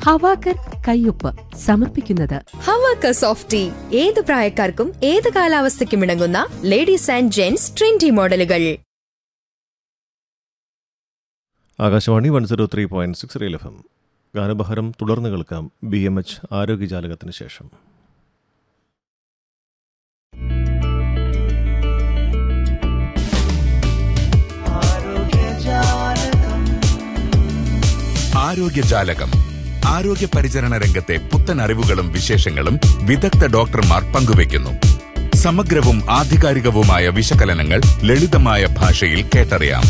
ഹവാക്കർ കയ്യൊപ്പ് സമർപ്പിക്കുന്നത് ഹവാക്ക soft tea ഏത് പ്രായക്കാർക്കും ഏത് കാലാവസ്ഥയ്ക്കും ഇണങ്ങുന്ന ലേഡീസ് ആൻഡ് ജെന്റ്സ് ട്രെൻഡി മോഡലുകൾ Akashvani one zero three point six real F M ഗാനബഹരം തുടർന്ന് കേൾക്കാം ബി എം എച്ച് ആരോഗ്യജാലകത്തിന് ശേഷം ആരോഗ്യജാലകം ആരോഗ്യ പരിചരണ രംഗത്തെ പുത്തൻ അറിവുകളും വിശേഷങ്ങളും വിദഗ്ധ ഡോക്ടർമാർ പങ്കുവയ്ക്കുന്നു സമഗ്രവും ആധികാരികവുമായ വിശകലനങ്ങൾ ലളിതമായ ഭാഷയിൽ കേട്ടറിയാം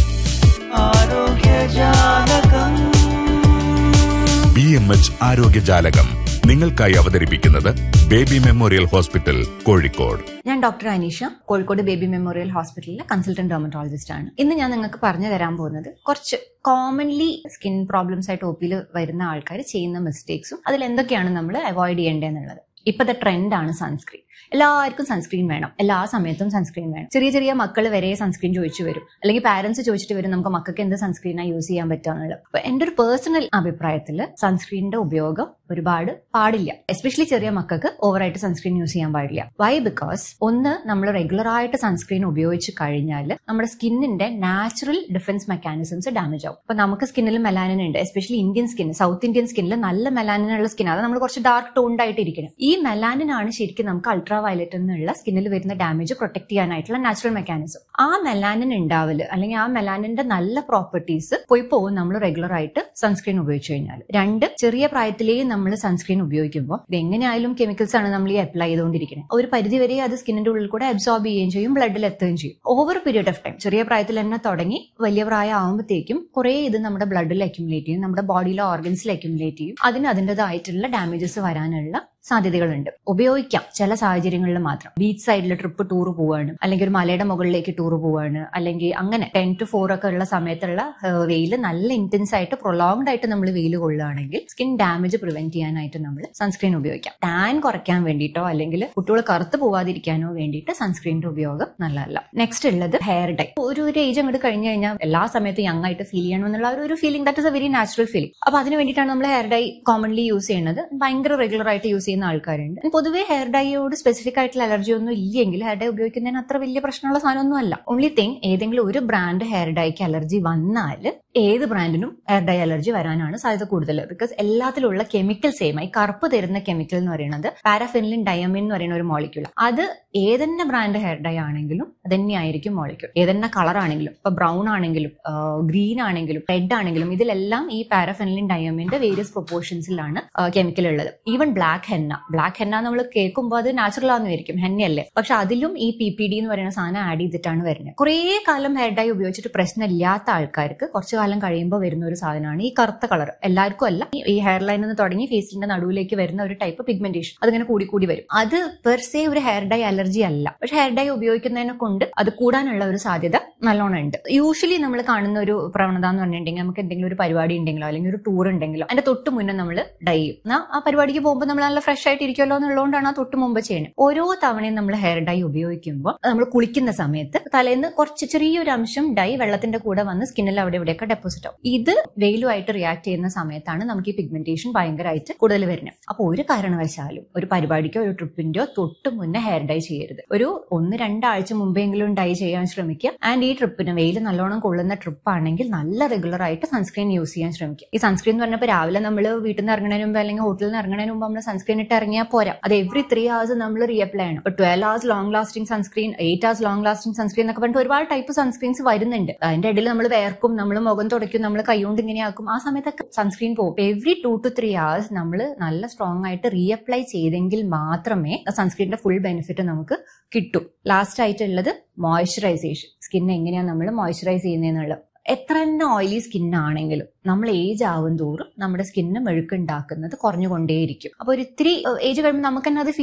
ബി എം എച്ച് ആരോഗ്യജാലകം നിങ്ങൾക്കായി അവതരിപ്പിക്കുന്നത് ബേബി മെമ്മോറിയൽ ഹോസ്പിറ്റൽ കോഴിക്കോട് ഞാൻ doctor Aneesha Kozhikode baby memorial ഹോസ്പിറ്റലിലെ കൺസൾട്ടന്റ് ഡെർമറ്റോളജിസ്റ്റ് ആണ് ഇന്ന് ഞാൻ നിങ്ങൾക്ക് പറഞ്ഞു തരാൻ പോകുന്നത് കുറച്ച് കോമൺലി സ്കിൻ പ്രോബ്ലംസ് ആയിട്ട് ഒ പിയിൽ വരുന്ന ആൾക്കാർ ചെയ്യുന്ന മിസ്റ്റേക്സും അതിൽ എന്തൊക്കെയാണ് നമ്മൾ അവോയ്ഡ് ചെയ്യേണ്ടതെന്നുള്ളത് ഇപ്പോഴത്തെ ട്രെൻഡാണ് സൺസ്ക്രീൻ എല്ലാവർക്കും സൺസ്ക്രീൻ വേണം എല്ലാ സമയത്തും സൺസ്ക്രീൻ വേണം ചെറിയ ചെറിയ മക്കൾ വരെ സൺസ്ക്രീൻ ചോദിച്ചു വരും അല്ലെങ്കിൽ പാരന്റ്സ് ചോദിച്ചിട്ട് വരും നമുക്ക് മക്കൾക്ക് എന്ത് സൺസ്ക്രീനാണ് യൂസ് ചെയ്യാൻ പറ്റുക എന്നുള്ളത് അപ്പൊ എന്റെ ഒരു പേഴ്സണൽ അഭിപ്രായത്തിൽ സൺസ്ക്രീനിന്റെ ഉപയോഗം ഒരുപാട് പാടില്ല എസ്പെഷ്യലി ചെറിയ മക്കൾക്ക് ഓവറായിട്ട് സൺസ്ക്രീൻ യൂസ് ചെയ്യാൻ പാടില്ല വൈ ബിക്കോസ് ഒന്ന് നമ്മൾ റെഗുലർ ആയിട്ട് സൺസ്ക്രീൻ ഉപയോഗിച്ച് കഴിഞ്ഞാൽ നമ്മുടെ സ്കിന്നിന്റെ നാച്ചുറൽ ഡിഫൻസ് മെക്കാനിസംസ് ഡാമേജ് ആവും അപ്പൊ നമുക്ക് സ്കിന്നിൽ മെലാനിൻ ഉണ്ട് especially Indian skin south Indian സ്കിന്നിൽ നല്ല മെലാനിൻ ഉള്ള സ്കിൻ അത് നമ്മൾ കുറച്ച് ഡാർക്ക് ടോൺഡ് ആയിട്ട് ഇരിക്കണം ഈ മെലാനിൻ ആണ് ശരിക്കും നമുക്ക് അൾട്രാ വയലറ്റ് എന്നുള്ള സ്കിന്നിൽ വരുന്ന ഡാമേജ് പ്രൊട്ടക്ട് ചെയ്യാനായിട്ടുള്ള നാച്ചുറൽ മെക്കാനിസം ആ മെലാനിൻ ഉണ്ടാവല് അല്ലെങ്കിൽ ആ മെലാനിന്റെ നല്ല പ്രോപ്പർട്ടീസ് പോയി പോകും നമ്മൾ റെഗുലർ ആയിട്ട് സൺസ്ക്രീൻ ഉപയോഗിച്ച് കഴിഞ്ഞാൽ രണ്ട് ചെറിയ പ്രായത്തിലേ നമ്മൾ സൺസ്ക്രീൻ ഉപയോഗിക്കുമ്പോൾ ഇത് എങ്ങനെയായാലും കെമിക്കൽസ് ആണ് നമ്മൾ ഈ അപ്ലൈ ചെയ്തുകൊണ്ടിരിക്കുന്നത് ഒരു പരിധി വരെ അത് സ്കിന്നിന്റെ ഉള്ളിൽ കൂടെ അബ്സോർബ് ചെയ്യുകയും ചെയ്യും ബ്ലഡിൽ എത്തുകയും ചെയ്യും ഓവർ പീരീഡ് ഓഫ് ടൈം ചെറിയ പ്രായത്തിൽ തന്നെ തുടങ്ങി വലിയ പ്രായം ആകുമ്പോഴത്തേക്കും കുറെ ഇത് നമ്മുടെ ബ്ലഡിൽ അക്യുമുലേറ്റ് ചെയ്യും നമ്മുടെ ബോഡിയിലെ ഓർഗൻസിൽ അക്യുമുലേറ്റ് ചെയ്യും അതിന് അതിൻ്റെതായിട്ടുള്ള ഡാമേജസ് വരാനുള്ള സാധ്യതകളുണ്ട് ഉപയോഗിക്കാം ചില സാഹചര്യങ്ങളിൽ മാത്രം ബീച്ച് സൈഡിൽ ട്രിപ്പ് ടൂർ പോവാണ് അല്ലെങ്കിൽ ഒരു മലയുടെ മുകളിലേക്ക് ടൂർ പോവാണ് അല്ലെങ്കിൽ അങ്ങനെ ടെൻ ടു ഫോർ ഒക്കെ ഉള്ള സമയത്തുള്ള വെയിൽ നല്ല ഇന്റൻസ് ആയിട്ട് പ്രൊലോങ്ഡ് ആയിട്ട് നമ്മൾ വെയിൽ കൊള്ളുകയാണെങ്കിൽ സ്കിൻ ഡാമേജ് പ്രിവെന്റ് ചെയ്യാനായിട്ട് നമ്മൾ സൺസ്ക്രീൻ ഉപയോഗിക്കാം ടാൻ കുറയ്ക്കാൻ വേണ്ടിയിട്ടോ അല്ലെങ്കിൽ കുട്ടികൾ കറുത്ത് പോവാതിരിക്കാനോ വേണ്ടിയിട്ട് സൺസ്ക്രീനിന്റെ ഉപയോഗം നല്ലതല്ല നെക്സ്റ്റ് ഉള്ളത് ഹെയർ ഡൈ ഒരു ഒരു ഏജ് അങ്ങോട്ട് കഴിഞ്ഞു കഴിഞ്ഞാൽ എല്ലാ സമയത്തും യങ് ആയിട്ട് ഫീൽ ചെയ്യണം എന്നുള്ള ഒരു- ഒരു feeling that is a very natural feeling അപ്പൊ അതിന് വേണ്ടിയിട്ടാണ് നമ്മൾ ഹെയർ ഡൈ കോമൺലി യൂസ് ചെയ്യുന്നത് ഭയങ്കര റെഗുലർ ആയിട്ട് യൂസ് ചെയ്യുന്ന ആൾക്കാരുണ്ട് പൊതുവെ ഹെയർ ഡൈയോട് സ്പെസിഫിക് ആയിട്ടുള്ള അലർജി ഒന്നും ഇല്ലെങ്കിൽ ഹെയർ ഡൈ ഉപയോഗിക്കുന്നതിന് അത്ര വലിയ പ്രശ്നമുള്ള സാധനമൊന്നും അല്ല ഓൺലി തിങ് ഏതെങ്കിലും ഒരു ബ്രാൻഡ് ഹെയർ ഡൈക്ക് അലർജി വന്നാൽ ഏത് ബ്രാൻഡിനും ഹെയർ ഡൈ അലർജി വരാനാണ് സാധ്യത കൂടുതൽ ബിക്കോസ് എല്ലാത്തിലുള്ള കെമിക്കൽ സെയിം ആയി കറുപ്പ് തരുന്ന കെമിക്കൽ എന്ന് പറയുന്നത് പാരാഫിനിലിൻ ഡയമിൻ എന്ന് പറയുന്ന ഒരു മോളിക്യൂൾ അത് ഏതെന്നെ ബ്രാൻഡ് ഹെയർ ഡൈ ആണെങ്കിലും അതന്നെയായിരിക്കും മോളിക്യൂൾ ഏതെന്നെ കളർ ആണെങ്കിലും ഇപ്പൊ ബ്രൗൺ ആണെങ്കിലും ഗ്രീൻ ആണെങ്കിലും റെഡ് ആണെങ്കിലും ഇതിലെല്ലാം ഈ പാരാഫിനിലിൻ ഡയമിന്റെ വേരിയസ് പ്രൊപ്പോർഷൻസിലാണ് കെമിക്കൽ ഉള്ളത് even black henna black henna നമ്മൾ കേൾക്കുമ്പോൾ അത് നാച്ചുറൽ ആണെന്നായിരിക്കും ഹെന്നയല്ലേ പക്ഷെ അതിലും ഈ പി പി ഡി എന്ന് പറയുന്ന സാധനം ആഡ് ചെയ്തിട്ടാണ് വരുന്നത് കുറേ കാലം ഹെയർ ഡൈ ഉപയോഗിച്ചിട്ട് പ്രശ്നമില്ലാത്ത ആൾക്കാർക്ക് കുറച്ചു കാലം കഴിയുമ്പോൾ വരുന്ന ഒരു സാധനമാണ് ഈ കറുത്ത കളർ എല്ലാവർക്കും അല്ല ഈ- ഈ ഹെയർ ലൈനിൽ നിന്ന് തുടങ്ങി ഫേസിന്റെ നടുവിലേക്ക് വരുന്ന ഒരു ടൈപ്പ് പിഗ്മെന്റേഷൻ അതിങ്ങനെ കൂടി കൂടി വരും അത് പെർസേ ഒരു ഹെയർ ഡൈ അലർജി അല്ല പക്ഷെ ഹെയർ ഡൈ ഉപയോഗിക്കുന്നതിനെ കൊണ്ട് അത് കൂടാനുള്ള ഒരു സാധ്യത നല്ലോണം ഉണ്ട് യൂഷ്വലി നമ്മൾ കാണുന്ന ഒരു പ്രവണത എന്ന് പറഞ്ഞിട്ടുണ്ടെങ്കിൽ നമുക്ക് എന്തെങ്കിലും ഒരു പരിപാടി ഉണ്ടെങ്കിലോ അല്ലെങ്കിൽ ഒരു ടൂർ ഉണ്ടെങ്കിലോ അതിന്റെ തൊട്ട് മുന്നേ നമ്മൾ ഡൈ ചെയ്യും എന്നാ ആ പരിപാടിക്ക് പോകുമ്പോൾ നമ്മൾ നല്ല ഫ്രഷ് ആയിട്ട് ഇരിക്കുമല്ലോ എന്നുള്ളതുകൊണ്ടാണ് ആ തൊട്ട് മുമ്പ് ചെയ്യുന്നത് ഓരോ തവണയും നമ്മൾ ഹെയർ ഡൈ ഉപയോഗിക്കുമ്പോൾ നമ്മൾ കുളിക്കുന്ന സമയത്ത് തലേന്ന് കുറച്ച് ചെറിയൊരു അംശം ഡൈ വെള്ളത്തിന്റെ കൂടെ വന്ന് സ്കിന്നിൽ അവിടെ ഇവിടെയൊക്കെ ഡെപ്പോസിറ്റ് ആവും ഇത് വെയിലുമായിട്ട് റിയാക്ട് ചെയ്യുന്ന സമയത്താണ് നമുക്ക് ഈ പിഗ്മെന്റേഷൻ ഭയങ്കരമായിട്ട് കൂടുതൽ വരുന്നത് അപ്പോൾ ഒരു കാരണവശാലും ഒരു പരിപാടിക്കോ ഒരു ട്രിപ്പിന്റെയോ തൊട്ട് മുന്നേ ഹെയർ ഡൈ ചെയ്യരുത് ഒരു ഒന്ന് രണ്ടാഴ്ച മുമ്പെങ്കിലും ഡൈ ചെയ്യാൻ ശ്രമിക്കുക ആൻഡ് ഈ ട്രിപ്പിന് വെയിൽ നല്ലോണം കൊള്ളുന്ന ട്രിപ്പ് ആണെങ്കിൽ നല്ല റെഗുലർ ആയിട്ട് സൺസ്ക്രീൻ യൂസ് ചെയ്യാൻ ശ്രമിക്കുക ഈ സൺസ്ക്രീൻ എന്ന് പറഞ്ഞപ്പോൾ രാവിലെ നമ്മൾ വീട്ടിൽ നിന്ന് ഇറങ്ങുന്നതിന് മുമ്പ് അല്ലെങ്കിൽ ഹോട്ടലിൽ നിന്ന് ഇറങ്ങുന്നതിന് മുമ്പ് നമ്മൾ സൺസ്ക്രീൻ ഇട്ട് ഇറങ്ങിയാൽ പോരാ അത് എവറി ത്രീ ഹവേഴ്സ് നമ്മൾ റീഅപ്ലൈ ചെയ്യണം ഇപ്പൊ twelve hours long lasting sunscreen eight hours long lasting sunscreen എന്നൊക്കെ പറഞ്ഞിട്ട് ഒരുപാട് ടൈപ്പ് സൺസ്ക്രീൻസ് വരുന്നുണ്ട് അതിന്റെ ഇടയിൽ നമ്മൾ വേർക്കും നമ്മൾ മുഖം തുടയ്ക്കും നമ്മൾ കൈകൊണ്ട് ഇങ്ങനെയാക്കും ആ സമയത്തൊക്കെ സൺസ്ക്രീൻ പോകും every two two three hours നമ്മൾ നല്ല സ്ട്രോങ് ആയിട്ട് റീഅപ്ലൈ ചെയ്തെങ്കിൽ മാത്രമേ സൺസ്ക്രീനിന്റെ ഫുൾ ബെനിഫിറ്റ് നമുക്ക് കിട്ടും ലാസ്റ്റ് ആയിട്ടുള്ളത് മോയ്സ്ചറൈസേഷൻ സ്കിൻ എങ്ങനെയാണ് നമ്മൾ മോയ്സ്ചറൈസ് ചെയ്യുന്നതെന്നുള്ളത് എത്ര തന്നെ ഓയിലി സ്കിൻ ആണെങ്കിലും നമ്മൾ ഏജ് ആവും തോറും നമ്മുടെ സ്കിന്ന് മെഴുക്കുണ്ടാക്കുന്നത് കുറഞ്ഞുകൊണ്ടേയിരിക്കും അപ്പൊ ഒരു ഇത്തിരി ഏജ് കഴിയുമ്പോൾ നമുക്ക് തന്നെ അത്